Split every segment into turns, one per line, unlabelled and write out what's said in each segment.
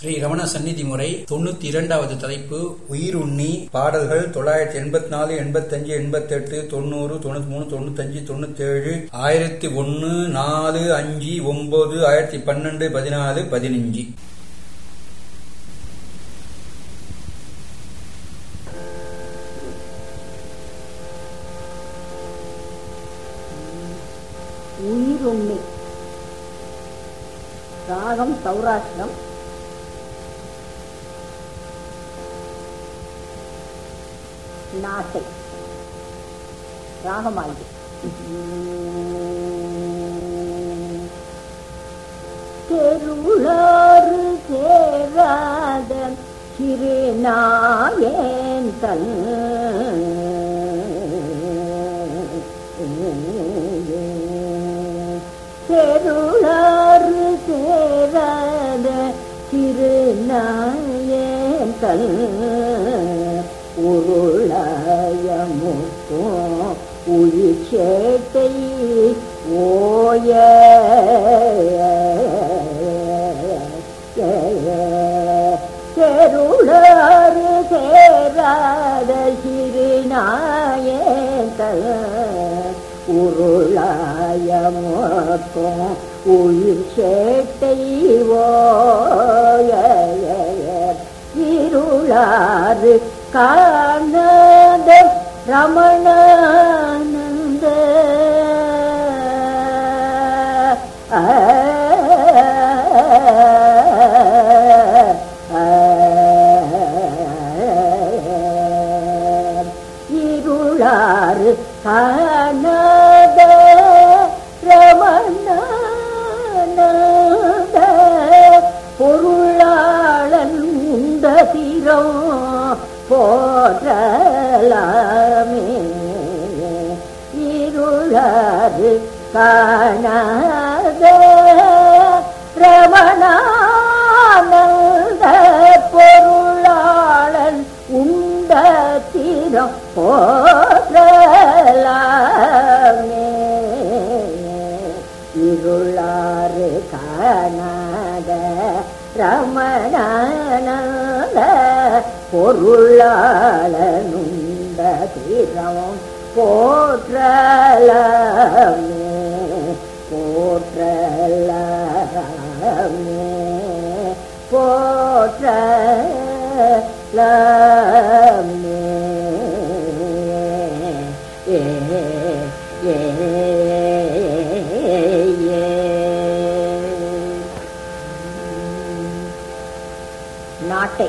ஸ்ரீ ரமண சந்நிதி முறை தொண்ணூத்தி இரண்டாவது தலைப்பு உயிருண்ணி பாடல்கள் தொள்ளாயிரத்தி எண்பத்தி நாலு எண்பத்தஞ்சு எண்பத்தெட்டு தொண்ணூறு தொண்ணூத்தி மூணு தொண்ணூத்தஞ்சு தொண்ணூத்தேழு ஆயிரத்தி ஒன்னு நாலு அஞ்சு ஒன்பது ஆயிரத்தி பன்னெண்டு பதினாலு பதினஞ்சு
உயிருண்ணி ராகம் சௌராஷ்டிரம் நாட்டை ராகமாகி தெருளாறு சேராத சிறுநாயன் தன் தெருளாறு சேராத திருநாயன் தன் உருளயமுத்தும் உயிர் சேட்டை ஓய தெருளாறு சேராத சிறுநாயன் தன் உருளாயமோக்கும் உயிர் சேட்டை ஓய இருளாறு காணாத ரமணானந்த இருளாறு காணாத ரமணானந்த பொருளாளன் உண்ட தீரம் போற்றலாமே இருளாறு காணாத ரமணானந்த பொருளாளன் உண்ட தீரம் போற்றலாமே இருளாறு காணாத ரமணானந்த பொருளாளனுண்ட தீரம் போற்றலாமே போற்றலாமே போற்றலாமே ஏ ஏ ஏ நாட்டை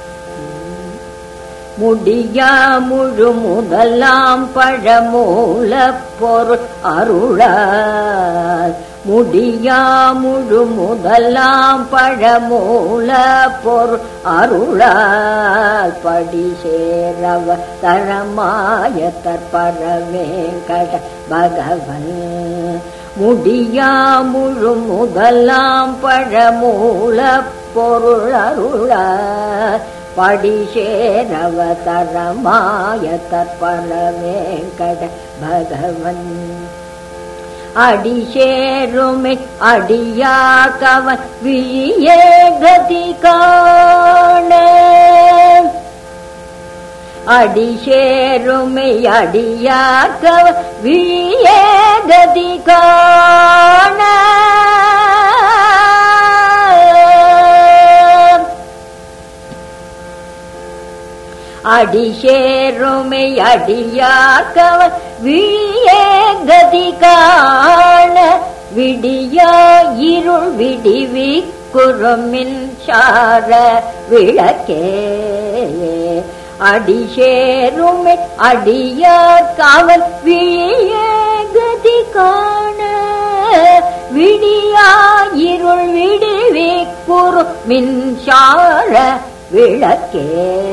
முடியா முழு முதலாம் பழமூல பொருள் அருளால் முடியா முழு முதலாம் பழமூல பொருள் அருளால் படி சேரவ தரமாய தற்பரவேங்கட பகவன் முடியா முழு முதலாம் பழமூல பொருள் அருளால் படிசேரவ தரமாய தற்பல வேங்கட பகவன் அடிசேருமை அடியாக்கவன் விழியே கதி காண அடிசேருமை அடியாக்கவன் விழியே கதி காண அடிசேருமை அடியாக்கவன் விழியே கதி காண விடியா இருள் விடிவி குறுமின் சார விளக்கே அடிசேருமை அடியாக்கவன் விழியே கதி காண விடியா இருள் விடிவி குறு மின்சார விளக்கே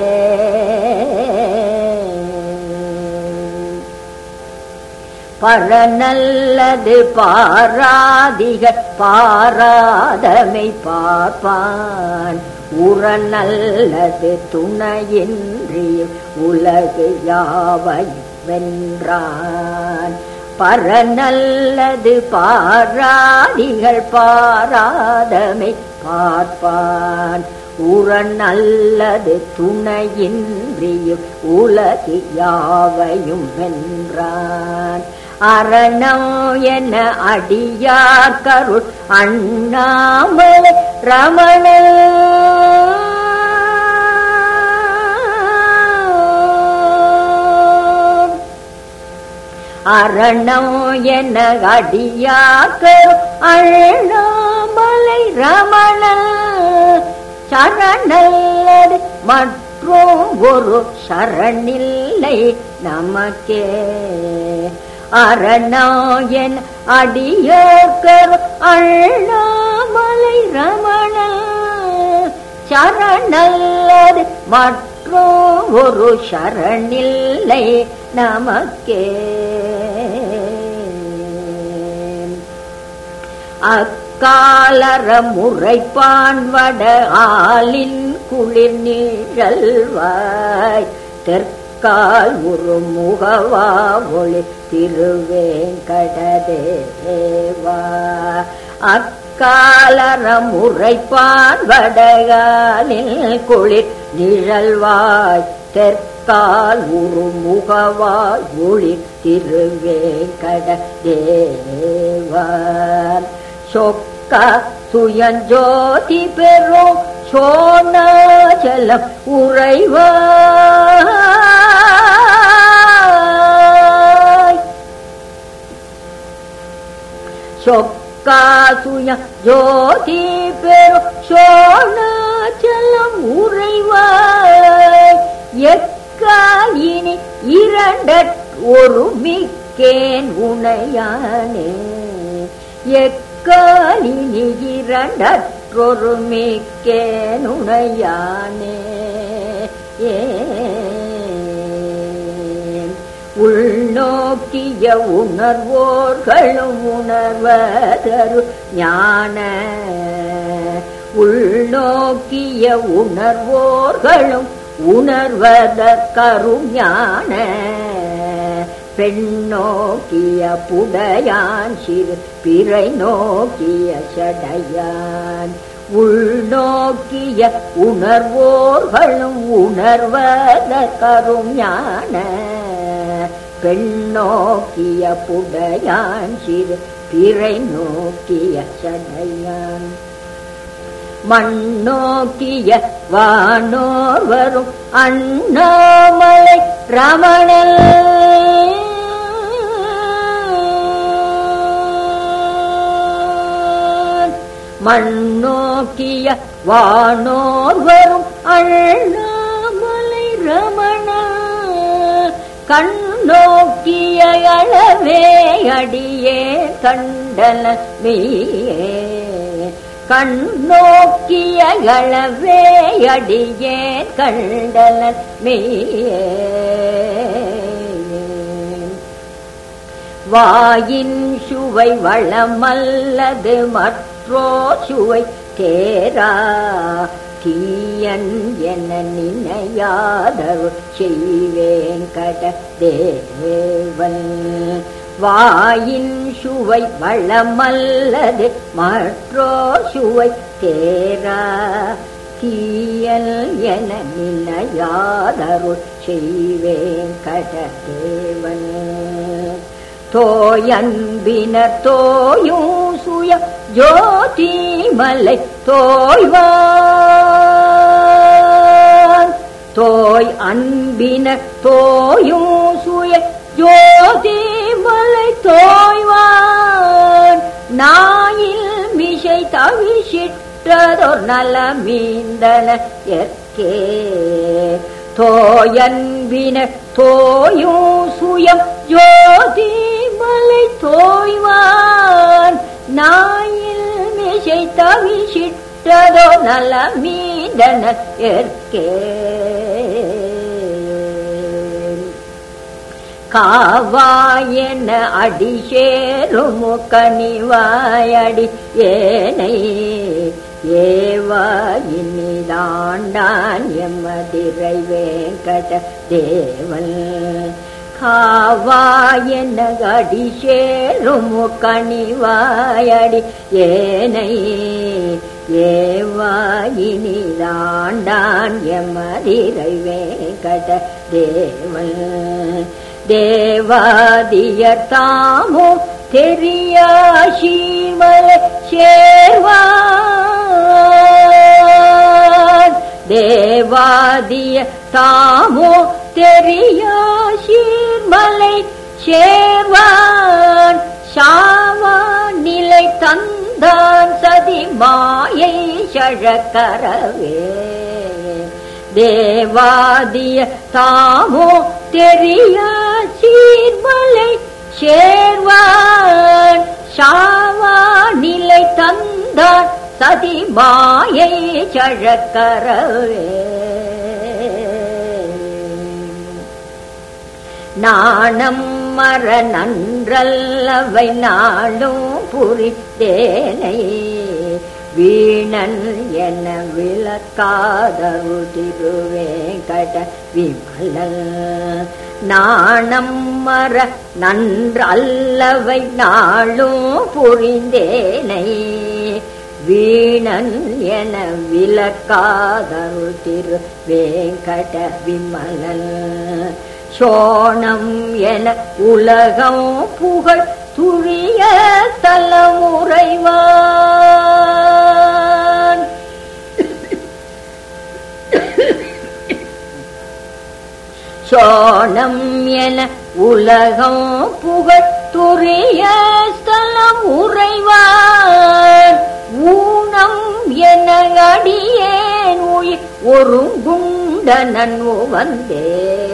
பரநல்லது பாராதிக பாராதமை பார்ப்பான் உறநல்லது துணையின்றி உலகு யாவை வென்றான் பரநல்லது பாராதிகள் பாராதமை பார்ப்பான் உரன் அல்லது துணையின்றியும் உலகு யாவையும் வென்றான் அரணம் என அடியார் கருள் அண்ணாமலை ரமண அரணம் என அடியாக்கர் அண்ணாமலை ரமண சரணல்லது மற்றும் ஒரு சரணில்லை நமக்கே அரணாயன் அடியாக்கர் அண்ணாமலை ரமண சரணல்லது மற்றும் ஒரு சரணில்லை நமக்கே அக்காலர முறைப்பான் வட ஆலின் குளிர் நீழல்வாய் தெற்கால் ஒரு முகவா ஒளி திருவேங்கடதேவா அக்காலர முறைப்பான் வடகாலில் குளிர் நிழல்வாய் தெற்கால் ஒரு முகவாய் ஒளி திருவேங்கட தேவன் சொக்க சுயஞ்சோதி பெறும் சோனாச்சலம் உறைவாய் சொக்காசுய ஜோதி பெரும் சோனாச்சலம் உறைவாய் எக்கால் இனி இரண்டற் ஒரு மிக்கேன் உனையானே எக்காலினி இரண்டற்றொரு மிக்கேன் உனையானே ஏ உள்நோக்கிய உணர்வோர்களும் உணர்வதரு ஞான உள்நோக்கிய உணர்வோர்களும் உணர்வதற்கரும் ஞான பெண்ணோக்கிய புடையான் சிறு பிறை நோக்கிய சடையான் உள்நோக்கிய உணர்வோர்களும் உணர்வதற்கரும் ஞான பெண்ணோக்கிய புடையான் சிறு பிறை நோக்கிய சடையான் மண்ணோக்கிய வானோர் வரும் அண்ணாமலை ரமணல் மண்ணோக்கிய வானோர் வரும் அண்ணாமலை ரமண கண்ணோக்கிய அளவே அடியே கண்டன மீயே கண்ணோக்கிய அளவே அடியே கண்டன மீயே வாயின் சுவை வளமல்லது மற்றோ சுவை தேரா தீயன் என நினையாதரு செய்வேன் கட தேவன் வாயின் சுவை வளமல்லது மற்றோ சுவை தேரா தீயல் என நினையாதருள் செய்வேன் கட தேவன் தோயன்பின தோயும் சுய ஜோதி மலை தோய்வான் தோய் அன்பின தோயும் சுய ஜோதி மலை தோய்வான் நாயில் மிசை தவிசிட்டதோர் நல மீந்தன எற்கே தோயன்பின தோயும் சுயம் ஜோதி மலை தோய்வான் நாயில் மிசை தவிசிட்டதோ நல மீதன ஏற்கே காவாயன அடி சேரும் கனிவாயடி ஏனை ஏவாயினிதாண்டான் எம்மதிரை வேங்கட தேவன் காவாயன அடி சேரும் கனிவாயடி ஏனை ஏவாயினிதாண்டான் எமதிரை வேங்கட தேவன் தேவாதியர் தாமோ தெரியா சீமலை சேர்வான் தேவாதிய தாமோ தெரியா சீர்மலை சேர்வான் சாவா நிலை தந்தான் சதி மாயை சழக்கரவே தேவாதிய தாமோ தெரியா சீர்மலை சேர்வான் சாவா நிலை தந்தான் சதி மாயை சழக்கரவே நாணம் மர நன்றல்லவை நாளும் புரித்தேனை வீணன் என விளக்காதரு திருவேங்கட விமலல் நாணம் மர நன்றல்லவை நாளும் புரிந்தேனை வீணன் என விளக்காதரு திரு வேங்கட விமலல் சோணம் என உலகம் புகழ் துரிய தலமுறைவான் சோணம் என உலகம் புகழ் துரிய ஸ்தலம் உறைவான் ஊனம் என அடியேன் உயிர் ஒருங்குண்டனன் வந்தே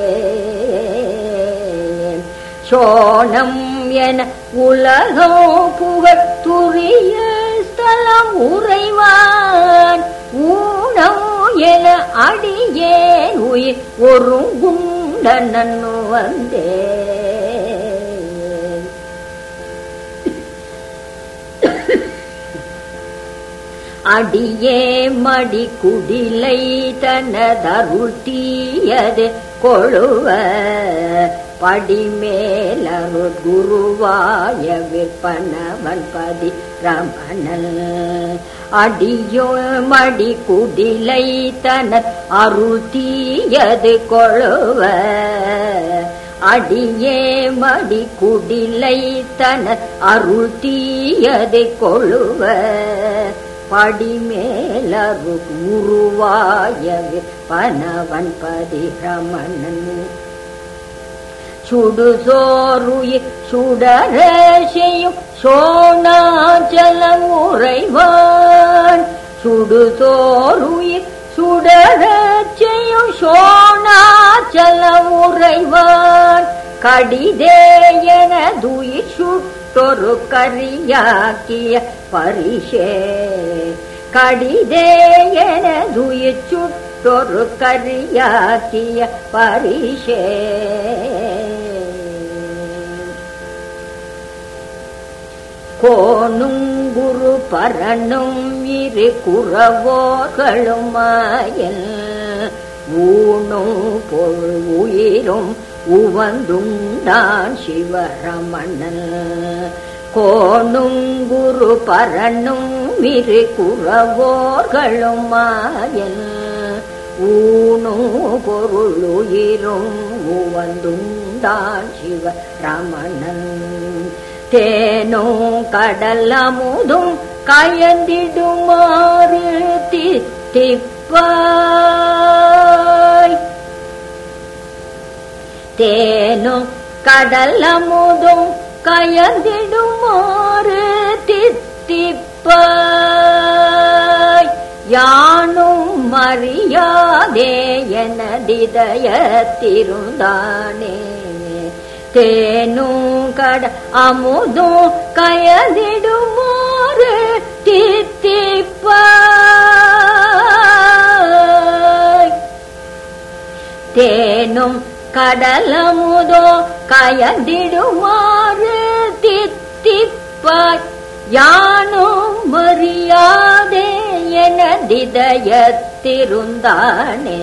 சோணம் என உலகம் புகழ் துரிய ஸ்தலம் உறைவான் ஊனம் என அடியேன் உயிர் ஒருங்குண்டனன் வந்தே அடியே மடி குடிலை தனதருள் தீயது கொழுவ படிமேலருள் குருவாய விற்பனவன் பதி ரமணல் அடியோ மடி குடிலை தன அருள் தீயது கொழுவ அடியே மடி குடிலை தன அருள் தீயது கொழுவ படிமேலரு உருவாய பனவன் பதி ரமணன் சுடுசோருயிர் சுடர செய்யும் சோனாச்சலம் உறைவான் சுடுசோருயிர் சுடர செய்யும் சோனாச்சலம் உறைவான் கடிதேயன துயிர் சுட்டொரு கரியாக்கிய பரிசே கடிதேயன துயிர் சுட்டொரு கரியாக்கிய பரிசே கோணுங்குரு பரணும் இரு குறவோர்களும் மாயல் ஊணும் பொருள் உயிரும் உவந்துண்டான் சிவரமணன் கோணுங்குரு பரணும் இரு குறவோர்களும் மாயல் ஊணும் பொருள் உயிரும் உவந்துண்டான் சிவரமணன் தேனும் கடல் அமுதும் கயந்திடுமாறு திப்பாய் தேனும் கடல் அமுதும் கயந்திடுமாறு தித்திப்பாய் யானும் அறியாதே எனதிதயத்திருந்தானே தேனும் கட அமுதும் கயதிடுமாறு தித்திப்பாய் தேனும் கடலமுதோ கயந்திடுமாறு தித்திப்பாய் யானும் மரியாதே எனதிதயத்திருந்தானே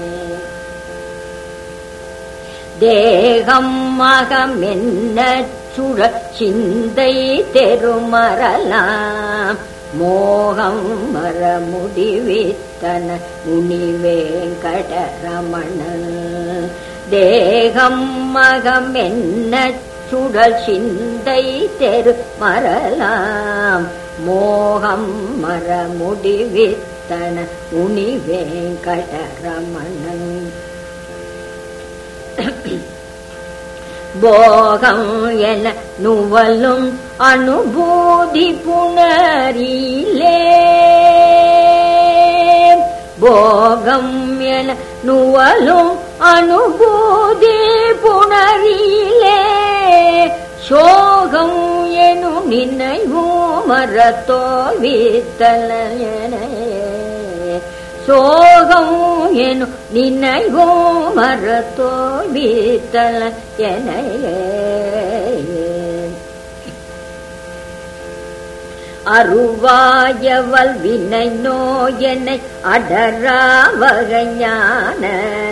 தேகம் மகமென்ன சுழ சிந்தை தெருமறலாம் மோகம் மர முடிவித்தன முனிவேங்கடரமண தேகம் மகம் என்ன சுழல் சிந்தை தெரு மறலாம் மோகம் மர முடிவித்தன முனிவேங்கடரமணன் போகம் என நுவலும் அனுபூதி புணரிலே போகம் என நுவலும் அனுபூதி புணரிலே சோகம் எனும் நினைவோ மரத்தோவித்தலையன சோகம் எனும் நினைவோ மரத்தோவித்தல என அருவாயவல் வினை நோயனை அடரா வகைஞான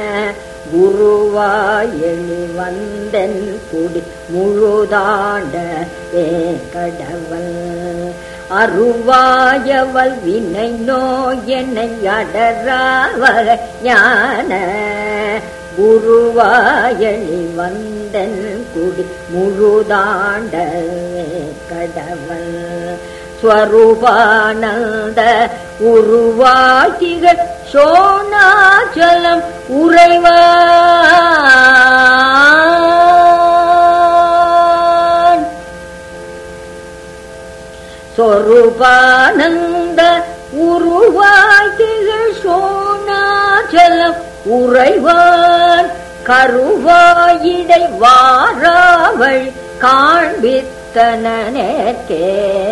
குருவாயணி வந்தன் குடி முழுதாண்ட ஏ கடவல் அருவாயவள் வினை நோயனை அடரா வகைஞான குருவாயணி வந்தன் குடி முழுதாண்ட கடவல் ஸ்வரூபானந்த உருவாகிகள் சோனாச்சலம் உறைவான் சொரூபானந்த உருவாகிகள் சோனாச்சலம் உறைவான் கருவாயிடை வாராவள் காண்பித்தனேற்கே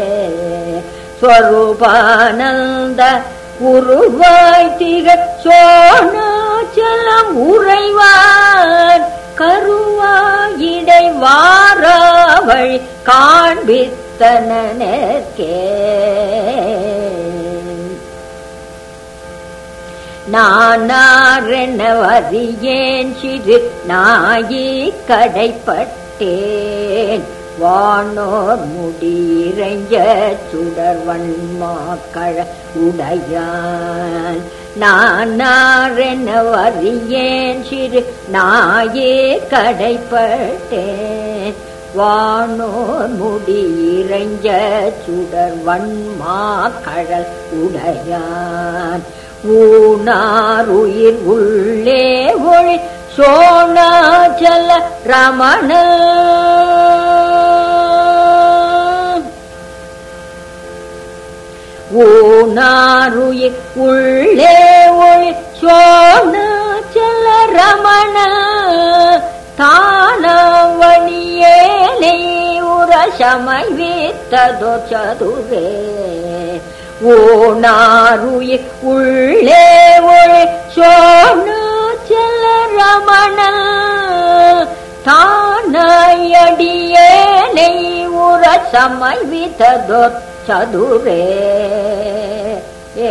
ஸ்வரூபானந்த உருவாய் திகழ் சோனாச்சலம் உறைவான் கருவாயிடை வாராவள் காண்பித்தனேற்கே நானாரென வரியேன் சிறு நாயி கடைப்பட்டேன் வானோர் முடியிறைஞ்ச சுடர்வன்மாக்கள உடையான் நானாரென வரியேன் சிறு நாயே கடைப்பட்டேன் வானோர் முடியிறைஞ்ச சுடர்வன்மாக்களல் உடையான் ஊனாருயிர் உள்ளே ஒளி சோனாச்சல ரமண ஊனாருயிர் உள்ளே ஒளி சோனாச்சல ரமண தானவணியேலை உர சமைவித்ததோ சதுரே ஓனாருய உள்ளே ஒளி சோனாச்சல ரமண தானயடியேனை உர சமைவித்ததோ சதுரே ஏ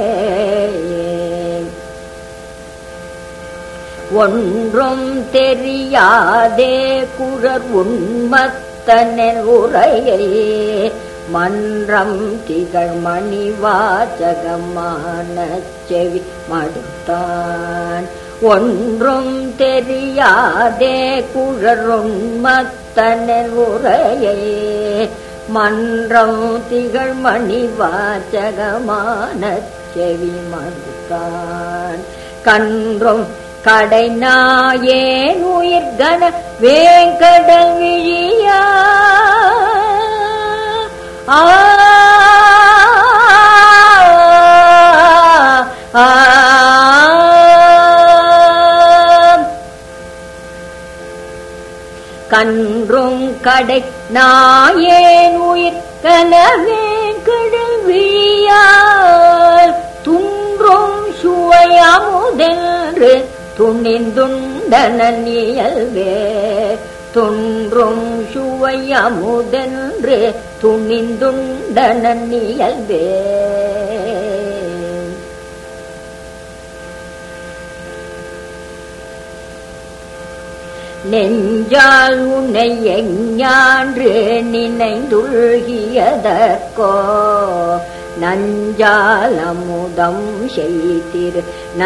ஒன்றும் தெரியாதே குரர் உண்மத்தனின் உரையை மன்றம் திகழ் மணிவாச்சகமான செவி மடுத்தான் ஒன்றும் தெரியாதே குழர் உண்மத்தனின் உரையை மன்றம் திகழ் மணிவாச்சகமான செவி மடுத்தான் கன்றும் கடை நாயேன் உயிர்கன வேங்கடல் விழியா ஆ ஆ கன்றும் கடை நாயேன் உயிர் கனவேன் கடல் விழியால் துன்றும் சுவையமுதென்று துணிந்துண்டன இயல்வே துன்றும் சுவையமுதென்று துணிந்துண்டன இயல்வே நெஞ்சால் உன்னை எஞ்ஞான்று நினைந்துள்கியதற்கோ நஞ்சால் அமுதம் செய்திரு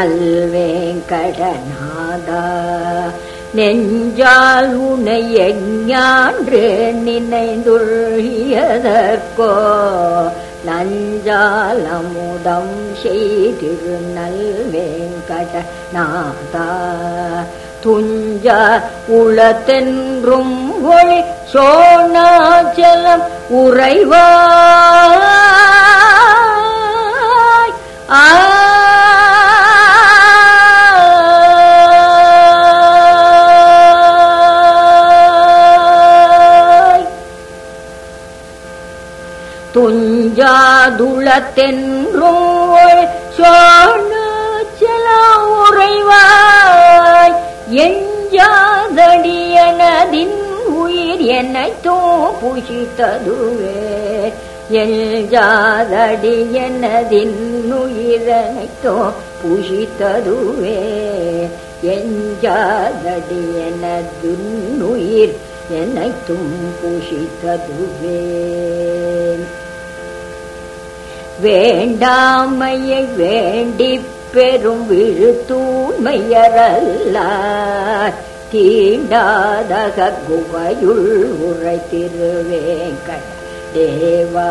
நல்வேங்கடநாதா நெஞ்சால் உனை எஞ்ஞான்று நினைந்துள்கியதற்கோ நஞ்சால் அமுதம் செய்திரு நல்வேங்கடநாதா துஞ்ச உளத்தென்றும் ஒளி சோனாச்சலம் உறைவாய் ஆ துஞ்சாதுளத்தென்றும் சோனாச்சல உறைவாய் எஞ்சாதடியனதின் உயிர் என்னைத்தோ புஷித்ததுவே எஞ்சாதடியனதின் உயிரனைத்தோ புஷித்ததுவே எஞ்சாதடியனதின் உயிர் என்னைத்தும் புஷித்ததுவே வேண்டாமையை வேண்டிப் பெரும் விழுத்தூண்மையரல்ல தீண்டாதக குகையுள் உரை திருவேங்கட தேவா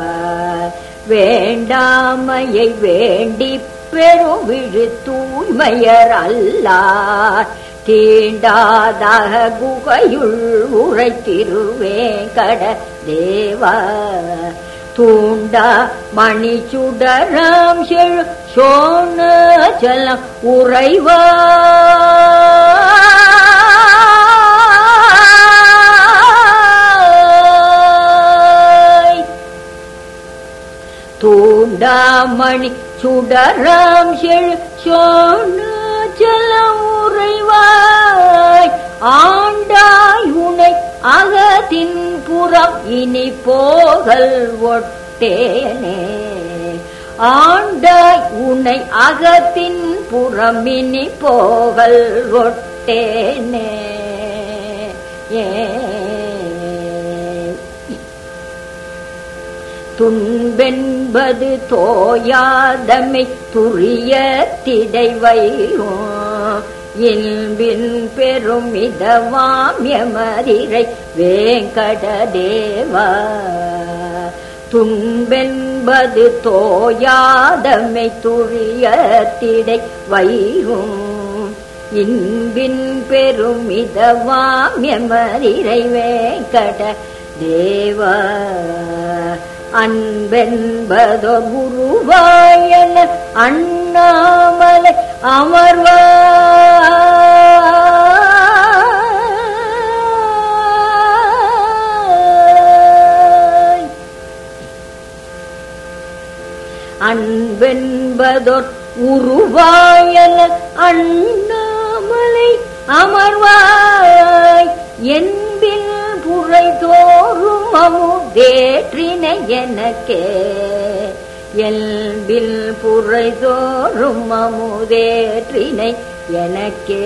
வேண்டாமையை வேண்டிப் பெரும் விழுத்தூய்மையர் அல்லார் தீண்டாதக குகையுள் உரை திருவேங்கட தேவா தூண்டா மணி சுடராம் செழு சோன ஜலம் உறைவாய் தூண்டாமணி சுடராம் செழு சோன ஜலம் உறைவாய் ஆண்டாய் உனை அகத்தின் புறம் இனி போகல் ஒட்டேனே ஆண்டாய் உனை அகத்தின் புறம் இனி போகல் ஒட்டேனே ஏ துன்பென்பது தோயாதமை துரிய திடைவையும் இன்பின் பெருமிதவாமியமரிரை வேங்கடதேவா துன்பென்பது தோயாதமை துரிய திடை வைகும் இன்பின் பெருமிதவாமியமரிரை வேங்கட தேவா அன்பென்பதோ குருவாயன அண்ணாமலை அமர்வாய் அன்பென்பதொர் உருவாயன அண்ணாமலை அமர்வாய் என்பில் புரை தோறும் அமுதேற்றினை எனக்கே எல்பில் புரை தோறும் அமுதேற்றினை எனக்கே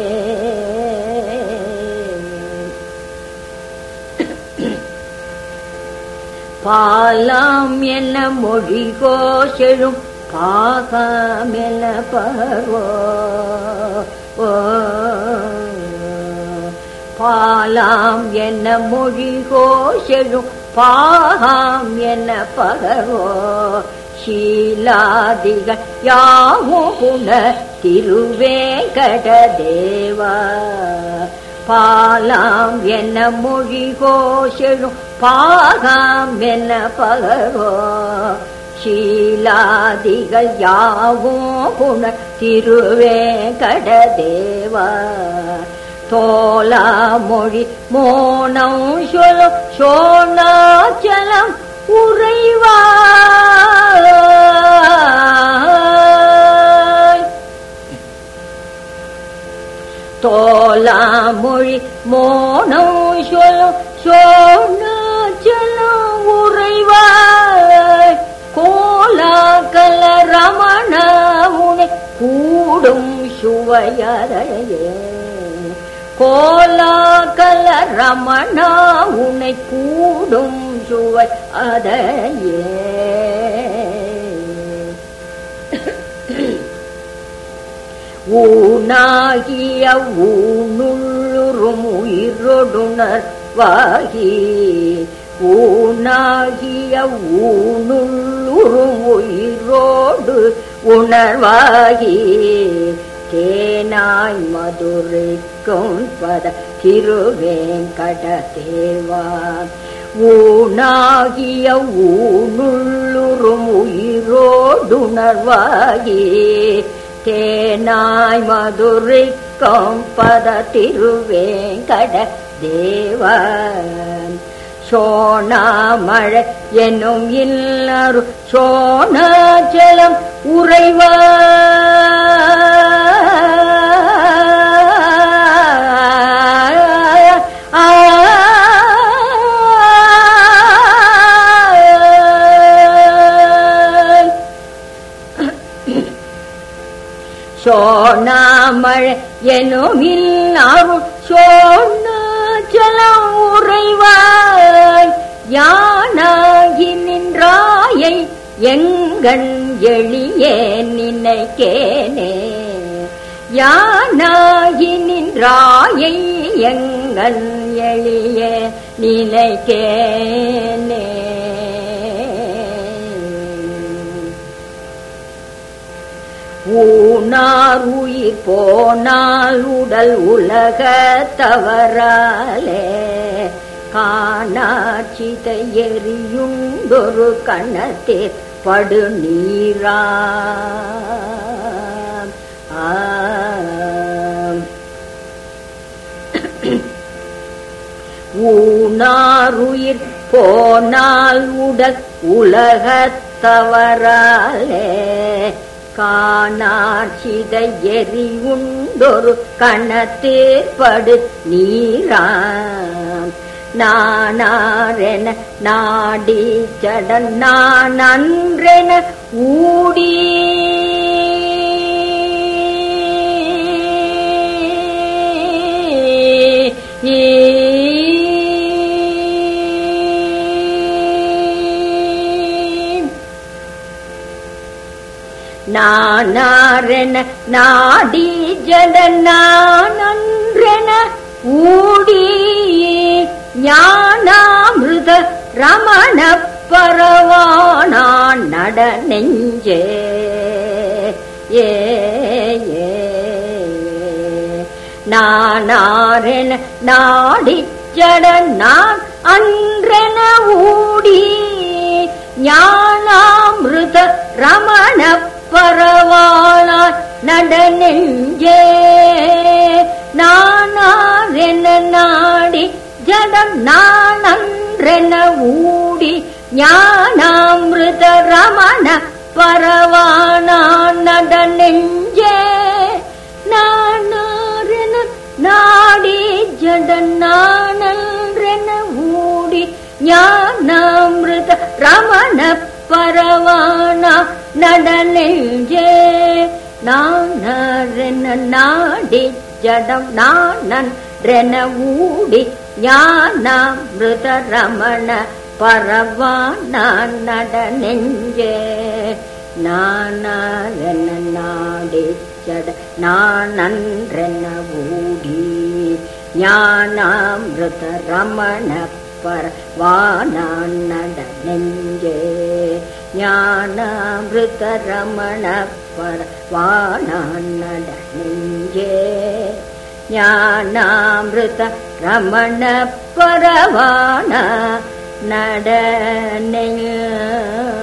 பாலாம் என மொழி கோஷெழும் பாகாம் என பர்வோ ஓ. பாலாம் என்ன மொழி கோஷெழும் பாகாம் என பகர்வோ ஷீலாதிகள் யாவும் புன திருவேங்கட தேவா பாலாம் என்ன மொழி கோஷெழும் பாகாம் என்ன பகர்வோ ஷீலாதிகள் யாவும் புன திருவேங்கட தேவா தோலா மொழி மோனம் சொல்லும் சோனாச்சலம் உறைவாய் தோலா மொழி மோனம் சொல்லும் சோனாச்சலம் உறைவாய் கோலா கல ரமண உனை கூடும் சுவையறையே கோலாகல ரமணா உனை கூடும் சுவை அதையே ஊனாகிய ஊனுள்ளுறும் உயிரொடுணர்வாகி ஊனாகிய ஊனுள்ளுறும் உயிரோடு உணர்வாகி தேனாய் மதுரைக்கும் பத திருவேங்கட தேவா ஊனாகிய ஊனுள்ளுறும் உயிரோடுணர்வாகி தேனாய் மதுரைக்கும் பத திருவேங்கட தேவன் சோனாமழை எனும் இல்லரு சோனாச்சலம் உறைவ சோனாமழை எனுமில் அருள் சோனாச்சலம் உறைவாய் யானாகி நின்றாயை எங்கண் எளியே நினைக்கேனே யானாகி நின்றாயை எங்கண் எளிய நினைக்கேனே ஊனார் உயிர் போனால் உடல் உலக தவறாலே காணாட்சித எரியுண்டொரு கணத்தில் படு நீரா ஊனாருயிர் போனால் உடல் உலகத்தவராலே காணாட்சித எரி உண்டொரு கணத்தேற்படு நீராம் நானாரென நாடி ஜடன் நான் அன்றென ஊடி நானாரென நாடி ஜடன் நான் அன்றென ஊடி ஞானாமிருத ரமண பரவானான் நட நெஞ்சே ஏ ஏ நானாரென நாடி ஜடன் நான் அன்றென ஊடி ஞானாமிருத ரமண பரவாளாய் நட நெஞ்சே நானாரென நாடி ஜடம் நான் அன்றென ஊடி ஞானாமிருத ரமண பரவானான் நட நெஞ்சே நானாரென நாடி ஜடன் நான் அன்றென ஊடி ஞானாமிருத ரமண பரவானா நடனெஞ்சே நானரென நாடி ஜடம் நானன் ஊடி ஞானாமிருத ரமண பரவானான் நடனெஞ்சே நானரென நாடி ஜட நானன்றென ஊடி ஞானாமிருத ரமண பரவானான் நட நெஞ்சே ஞானாமிருத ரமண பரவானான் நட நெஞ்சே ஞானாமிருத ரமண பரவான நட நெஞ்சே